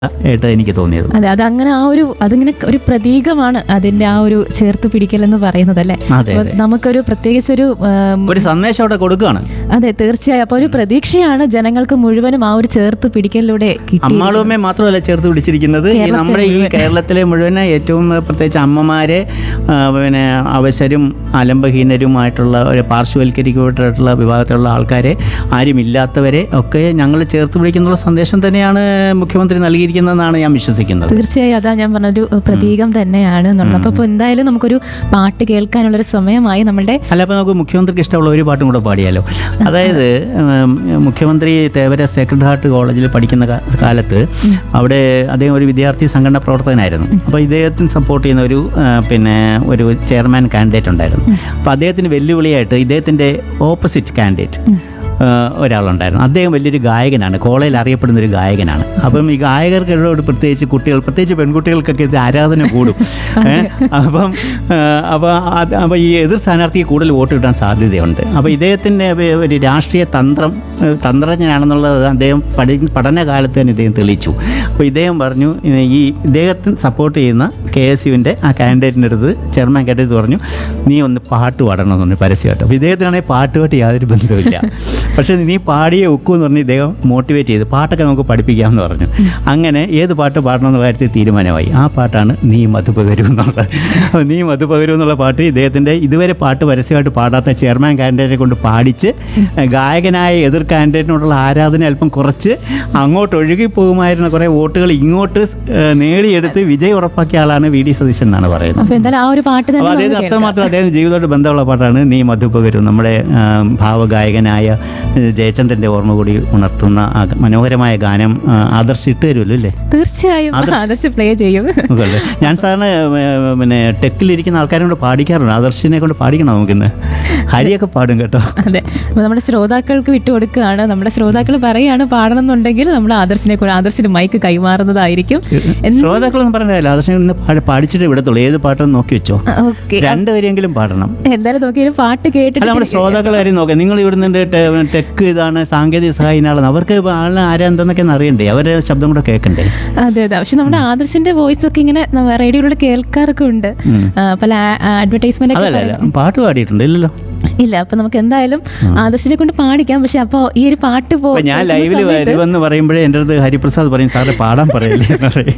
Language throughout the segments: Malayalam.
ആയിട്ട് എനിക്ക് തോന്നിയത് അതെ അതങ്ങനെ ആ ഒരു അതിങ്ങനെ ഒരു പ്രതീകമാണ് അതിന്റെ ആ ഒരു ചേർത്ത് പിടിക്കൽ എന്ന് പറയുന്നത് അല്ലേ അതെ, അപ്പൊ നമുക്കൊരു പ്രത്യേകിച്ചൊരു ആം, ഒരു സന്ദേശം അവിടെ കൊടുക്കുകയാണ് അതെ തീർച്ചയായും അപ്പൊ ഒരു പ്രതീക്ഷയാണ് ജനങ്ങൾക്ക് മുഴുവനും ആ ഒരു ചേർത്ത് പിടിക്കലിലൂടെ കിട്ടി അമ്മാളുമ്മയെ മാത്രമല്ല ചേർത്ത് പിടിച്ചിരിക്കുന്നത് ഈ കേരളത്തെ നമ്മുടെ ഈ കേരളത്തിലെ മുഴുവൻ ഏറ്റവും പ്രത്യേകിച്ച് അമ്മമാരെ ആ, പിന്നെ അവശരും അലംബഹീനരുമായിട്ടുള്ള ഒരു പാർശ്വവൽക്കരിക്കപ്പെട്ടിട്ടുള്ള വിഭാഗത്തിലുള്ള ആൾക്കാരെ ആരുമില്ലാത്തവരെ ഒക്കെ ഞങ്ങൾ ചേർത്ത് പിടിക്കുന്നുള്ള സന്ദേശം തന്നെയാണ് മുഖ്യമന്ത്രി നൽകിയിരിക്കുന്നതെന്നാണ് ഞാൻ വിശ്വസിക്കുന്നത് തീർച്ചയായും അതാ ഞാൻ പറഞ്ഞൊരു പ്രതീകം തന്നെയാണ് എന്നുള്ളത് അപ്പൊ ഇപ്പൊ എന്തായാലും നമുക്കൊരു പാട്ട് കേൾക്കാനുള്ളൊരു സമയമായി നമ്മളുടെ അല്ല അപ്പോൾ നമുക്ക് മുഖ്യമന്ത്രിക്ക് ഇഷ്ടമുള്ള ഒരു പാട്ടും കൂടെ പാടിയാലോ അതായത് ഉം, മുഖ്യമന്ത്രി തേവര സേക്രഡ് ഹാർട്ട് കോളേജിൽ പഠിക്കുന്ന കാ- കാലത്ത് അവിടെ അദ്ദേഹം ഒരു വിദ്യാർത്ഥി സംഘടന പ്രവർത്തകനായിരുന്നു അപ്പോൾ ഇദ്ദേഹത്തിന് സപ്പോർട്ട് ചെയ്യുന്ന ഒരു ആ, പിന്നെ ഒരു ചെയർമാൻ കാൻഡിഡേറ്റ് ഉണ്ടായിരുന്നു അപ്പോൾ അദ്ദേഹത്തിന് വെല്ലുവിളിയായിട്ട് ഇദ്ദേഹത്തിൻ്റെ ഓപ്പോസിറ്റ് കാൻഡിഡേറ്റ് ഒരാളുണ്ടായിരുന്നു അദ്ദേഹം വലിയൊരു ഗായകനാണ് കോളേജിൽ അറിയപ്പെടുന്ന ഒരു ഗായകനാണ് അപ്പം ഈ ഗായകർക്കോട് പ്രത്യേകിച്ച് കുട്ടികൾ പ്രത്യേകിച്ച് പെൺകുട്ടികൾക്കൊക്കെ ഇത് ആരാധന കൂടും ഏ? അപ്പം ആ, അപ്പോൾ അത് അപ്പോൾ ഈ എതിർ സ്ഥാനാർത്ഥിക്ക് കൂടുതൽ വോട്ട് കിട്ടാൻ സാധ്യതയുണ്ട് അപ്പോൾ ഇദ്ദേഹത്തിൻ്റെ ഒരു രാഷ്ട്രീയ തന്ത്രം ഏ, തന്ത്രജ്ഞനാണെന്നുള്ളത് അദ്ദേഹം പഠി പഠനകാലത്ത് തന്നെ ഇദ്ദേഹം തെളിയിച്ചു അപ്പോൾ ഇദ്ദേഹം പറഞ്ഞു ഇ- ഈ ഇദ്ദേഹത്തിന് സപ്പോർട്ട് ചെയ്യുന്ന കെ എസ് യുവിൻ്റെ ആ കാൻഡിഡേറ്റിൻ്റെ അടുത്ത് ചെയർമാൻ കാൻഡിഡേറ്റ് പറഞ്ഞു നീ ഒന്ന് പാട്ട് പാടണമെന്ന് പറഞ്ഞു പരസ്യമായിട്ട് അപ്പോൾ ഇദ്ദേഹത്തിനാണെങ്കിൽ പാട്ടുമായിട്ട് യാതൊരു ബന്ധവുമില്ല പക്ഷേ നീ പാടിയേ ഒക്കൂ എന്ന് പറഞ്ഞ് ഇദ്ദേഹം മോട്ടിവേറ്റ് ചെയ്ത് പാട്ടൊക്കെ നമുക്ക് പഠിപ്പിക്കാമെന്ന് പറഞ്ഞു അങ്ങനെ ഏത് പാട്ട് പാടണം എന്നുള്ള കാര്യത്തിൽ തീരുമാനമായി ആ പാട്ടാണ് നീ മധുപകരു എന്നുള്ളത് അപ്പോൾ നീ മധുപകരു എന്നുള്ള പാട്ട് ഇദ്ദേഹത്തിൻ്റെ ഇതുവരെ പാട്ട് പരസ്യമായിട്ട് പാടാത്ത ചെയർമാൻ കാൻഡിഡേറ്റിനെ കൊണ്ട് പാടിച്ച് ഗായകനായ എതിർ കാൻഡിഡേറ്റിനോടുള്ള ആരാധന അല്പം കുറച്ച് അങ്ങോട്ട് ഒഴുകി പോകുമായിരുന്ന കുറേ വോട്ടുകൾ ഇങ്ങോട്ട് ഏഹ്, നേടിയെടുത്ത് വിജയം ഉറപ്പാക്കിയ ആളാണ് വി ഡി സതീശൻ എന്നാണ് പറയുന്നത് അപ്പൊ എന്തായാലും ആ ഒരു പാട്ട് തന്നെ അപ്പോൾ നമുക്ക് അദ്ദേഹം കേൾക്കാം. അത്രമാത്രം അദ്ദേഹം ജീവിതമായിട്ട് ബന്ധമുള്ള പാട്ടാണ് നീ മധുപകരും നമ്മുടെ ആ, ഭാവഗായകനായ ഏ, ജയചന്ദ്രൻ്റെ ഓർമ്മ കൂടി ഉണർത്തുന്ന ആ മനോഹരമായ ഗാനം ആ, ആദർശ് ഇട്ട് തരുമല്ലോ അല്ലേ തീർച്ചയായും ആദർശ് പ്ലേ ചെയ്യും നമുക്കല്ലേ? ഞാൻ സാറിന് ഏ, പിന്നെ ടെക്കിലിരിക്കുന്ന ആൾക്കാരെ കൊണ്ട് പാടിക്കാറുണ്ട് ആദർശിനെ കൊണ്ട് പാടിക്കണം നമുക്കിന്ന് ഹരിയൊക്കെ പാടും കേട്ടോ അതെ അപ്പൊ നമ്മുടെ ശ്രോതാക്കൾക്ക് വിട്ടുകൊടുക്കുകയാണ് നമ്മുടെ ശ്രോതാക്കൾ പറയാണ് പാടണം എന്നുണ്ടെങ്കിൽ നമ്മൾ ആദർശിനെ കൂടെ ആദർശിന് മൈക്ക് കൈമാറുന്നതായിരിക്കും ശ്രോതാക്കളൊന്നും പറഞ്ഞില്ല ആദർശിനെ ഇന്ന് പാടി- പാടിച്ചിട്ട് വിടത്തുള്ളൂ ഏത് പാട്ടെന്ന് നോക്കി വെച്ചോ ഓക്കെ രണ്ടുപേരെങ്കിലും പാടണം എന്തായാലും നോക്കി ഒരു പാട്ട് അല്ല കേട്ടിട്ട് നമ്മുടെ ശ്രോതാക്കളെ കാര്യം നോക്കാം നിങ്ങൾ ഇവിടുന്ന് ടെക്ക് ഇതാണ് സാങ്കേതിക സഹായം ആളാണ് അവർക്ക് ആളിനെ ആരാ എന്തെന്നൊക്കെ ഒന്ന് അറിയണ്ടേ അവരുടെ ശബ്ദം കൂടെ കേൾക്കണ്ടേ അതെ അതെ പക്ഷെ നമ്മുടെ ആദർശിന്റെ വോയിസ് ഒക്കെ ഇങ്ങനെ നമ്മ റേഡിയോയിലൂടെ കേൾക്കാറൊക്കെ ഉണ്ട് ആ, പല അഡ്വർടൈസ്മെന്റ് ഒക്കെ അതല്ല അല്ല പാട്ട് പാടിയിട്ടുണ്ട് ഇല്ലല്ലോ ഇല്ല അപ്പൊ നമുക്ക് എന്തായാലും ആദർശിനെ കൊണ്ട് പാടിക്കാം പക്ഷെ അപ്പൊ ഈ ഒരു പാട്ട് പോ അപ്പൊ ഞാൻ ലൈവിൽ വരുമെന്ന് പറയുമ്പോഴേ എൻ്റെ അടുത്ത് ഹരിപ്രസാദ് പറയും സാറ് പാടാൻ പറയില്ലേ എന്ന് പറയും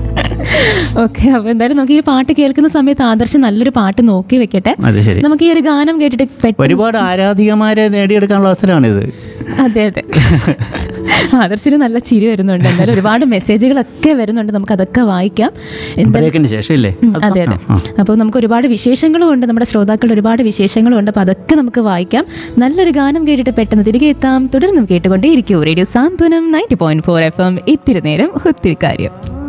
ഓക്കെ അപ്പൊ എന്തായാലും നമുക്ക് ഈ പാട്ട് കേൾക്കുന്ന സമയത്ത് ആദർശ് നല്ലൊരു പാട്ട് നോക്കി വെക്കട്ടെ അത് ശരി നമുക്ക് ഈ ഒരു ഗാനം കേട്ടിട്ട് പെട്ടെന്ന് ഒരുപാട് ആരാധികമാരെ നേടിയെടുക്കാനുള്ള അവസരമാണിത് അതെ അതെ ആദർശിന് നല്ല ചിരി വരുന്നുണ്ട് എന്തായാലും ഒരുപാട് മെസ്സേജുകളൊക്കെ വരുന്നുണ്ട് നമുക്ക് അതൊക്കെ വായിക്കാം എന്തായാലും ബ്രേക്കിന് ശേഷം ഇല്ലേ ഉം, അതെ അതെ ആ, ആ. അപ്പോൾ നമുക്ക് ഒരുപാട് വിശേഷങ്ങളും ഉണ്ട് നമ്മുടെ ശ്രോതാക്കളുടെ ഒരുപാട് വിശേഷങ്ങളും ഉണ്ട് അപ്പോൾ അതൊക്കെ നമുക്ക് വായിക്കാം നല്ലൊരു ഗാനം കേട്ടിട്ട് പെട്ടെന്ന് തിരികെ എത്താം തുടർന്നും കേട്ടുകൊണ്ടേ ഇരിക്കൂ radio Santhwanam ninety point four F M ഇത്തിരി നേരം ഒത്തിരി കാര്യം